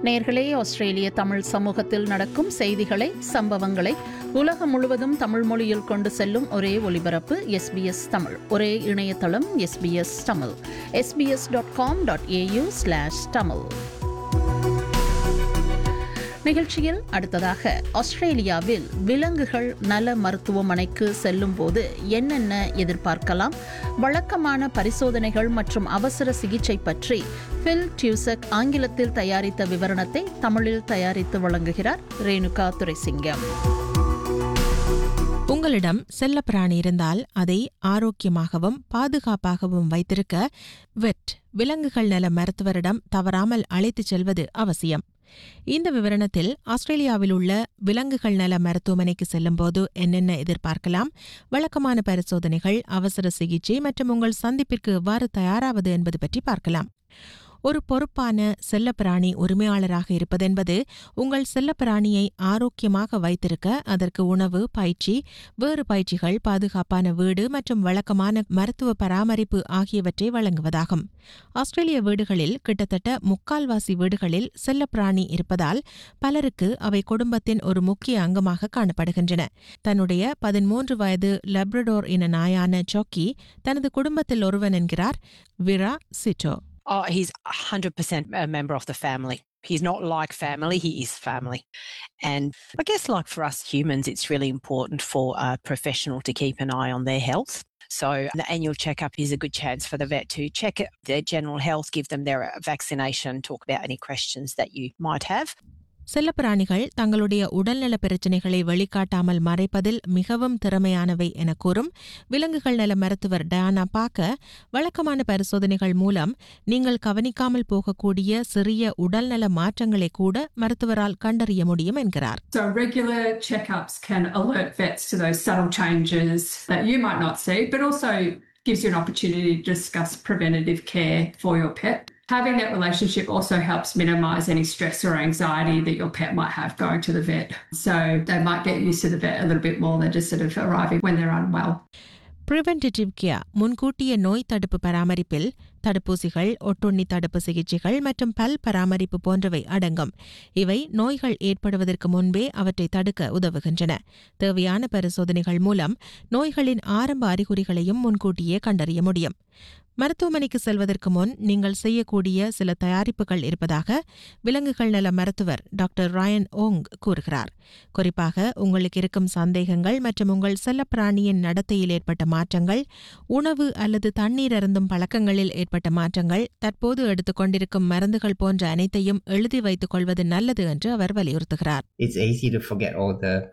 நேர்களே ஆஸ்திரேலிய தமிழ் சமூகத்தில் நடக்கும் செய்திகளை சம்பவங்களை உலகம் முழுவதும் தமிழ் மொழியில் கொண்டு செல்லும் ஒரே ஒலிபரப்பு எஸ்பிஎஸ் தமிழ் ஒரே இணையதளம் SBS Tamil SBS dot com dot AU slash Tamil நிகழ்ச்சியில் அடுத்ததாக ஆஸ்திரேலியாவில் விலங்குகள் நல மருத்துவமனைக்கு செல்லும் போது என்னென்ன எதிர்பார்க்கலாம் வழக்கமான பரிசோதனைகள் மற்றும் அவசர சிகிச்சை பற்றி பில் டியூசக் ஆங்கிலத்தில் தயாரித்த விவரணத்தை தமிழில் தயாரித்து வழங்குகிறார் ரேணுகா துரைசிங்கம் உங்களிடம் செல்லப்பிராணி இருந்தால் அதை ஆரோக்கியமாகவும் பாதுகாப்பாகவும் வைத்திருக்க வெட் விலங்குகள் நல மருத்துவரிடம் தவறாமல் அழைத்துச் செல்வது அவசியம் இந்த விவரணத்தில் ஆஸ்திரேலியாவில் உள்ள விலங்குகள் நல மருத்துவமனைக்கு செல்லும்போது என்னென்ன எதிர்பார்க்கலாம் வழக்கமான பரிசோதனைகள் அவசர சிகிச்சை மற்றும் உங்கள் சந்திப்பிற்கு எவ்வாறு தயாராவது என்பது பற்றி பார்க்கலாம் ஒரு பொறுப்பான செல்லப்பிராணி உரிமையாளராக இருப்பதென்பது உங்கள் செல்லப்பிராணியை ஆரோக்கியமாக வைத்திருக்க அதற்கு உணவு பயிற்சி வேறு பயிற்சிகள் பாதுகாப்பான வீடு மற்றும் வழக்கமான மருத்துவ பராமரிப்பு ஆகியவற்றை வழங்குவதாகும் ஆஸ்திரேலிய வீடுகளில் கிட்டத்தட்ட முக்கால்வாசி வீடுகளில் செல்லப்பிராணி இருப்பதால் பலருக்கு அவை குடும்பத்தின் ஒரு முக்கிய அங்கமாக காணப்படுகின்றன தன்னுடைய பதிமூன்று வயது லப்ரடோர் இன நாயான சாக்கி தனது குடும்பத்தில் ஒருவன் என்கிறார் விரா சிட்டோ Oh, he's 100% a member of the family. He's not like family, he is family. And I guess, like for us humans, it's really important for a professional to keep an eye on their health. So, the annual checkup is a good chance for the vet to check their general health, give them their vaccination, talk about any questions that you might have. செல்லப்பிராணிகள் தங்களுடைய உடல்நல பிரச்சினைகளை வெளிக்காட்டாமல் மறைப்பதில் மிகவும் திறமையானவை என கூறும் விலங்குகள் நல மருத்துவர் Diana பாக்க வழக்கமான பரிசோதனைகள் மூலம் நீங்கள் கவனிக்காமல் போகக்கூடிய சிறிய உடல்நல மாற்றங்களை கூட மருத்துவரால் கண்டறிய முடியும் என்கிறார் So regular checkups can alert vets to those subtle changes that you might not see, but also gives you an opportunity to discuss preventative care for your pet. Having that relationship also helps minimize any stress or anxiety that your pet might have going to the vet. So they might get used to the vet a little bit more than just sort of arriving when they're unwell. Preventive care முன்கூட்டிய நோய் தடுப்பு பராமரிப்பில் தடுப்பூசிகள் ஒட்டுண்ணி தடுப்பு சிகிச்சைகள் மற்றும் பல் பராமரிப்பு போன்றவை அடங்கும் இவை நோய்கள் ஏற்படுவதற்கு முன்பே அவற்றை தடுக்க உதவுகின்றன தேவையான பரிசோதனைகள் மூலம் நோய்களின் ஆரம்ப அறிகுறிகளையும் முன்கூட்டியே கண்டறிய முடியும் மருத்துவமனைக்கு செல்வதற்கு முன் நீங்கள் செய்யக்கூடிய சில தயாரிப்புகள் இருப்பதாக விலங்குகள் நல மருத்துவர் டாக்டர் ராயன் ஓங் கூறுகிறார் குறிப்பாக உங்களுக்கு இருக்கும் சந்தேகங்கள் மற்றும் உங்கள் செல்லப்பிராணியின் நடத்தையில் ஏற்பட்ட மாற்றங்கள் உணவு அல்லது தண்ணீர் அருந்தும் பழக்கங்களில் ஏற்பட்ட மாற்றங்கள் தற்போது எடுத்துக்கொண்டிருக்கும் மருந்துகள் போன்ற அனைத்தையும் எழுதி வைத்துக் கொள்வது நல்லது என்று அவர் வலியுறுத்துகிறார் it's easy to forget all the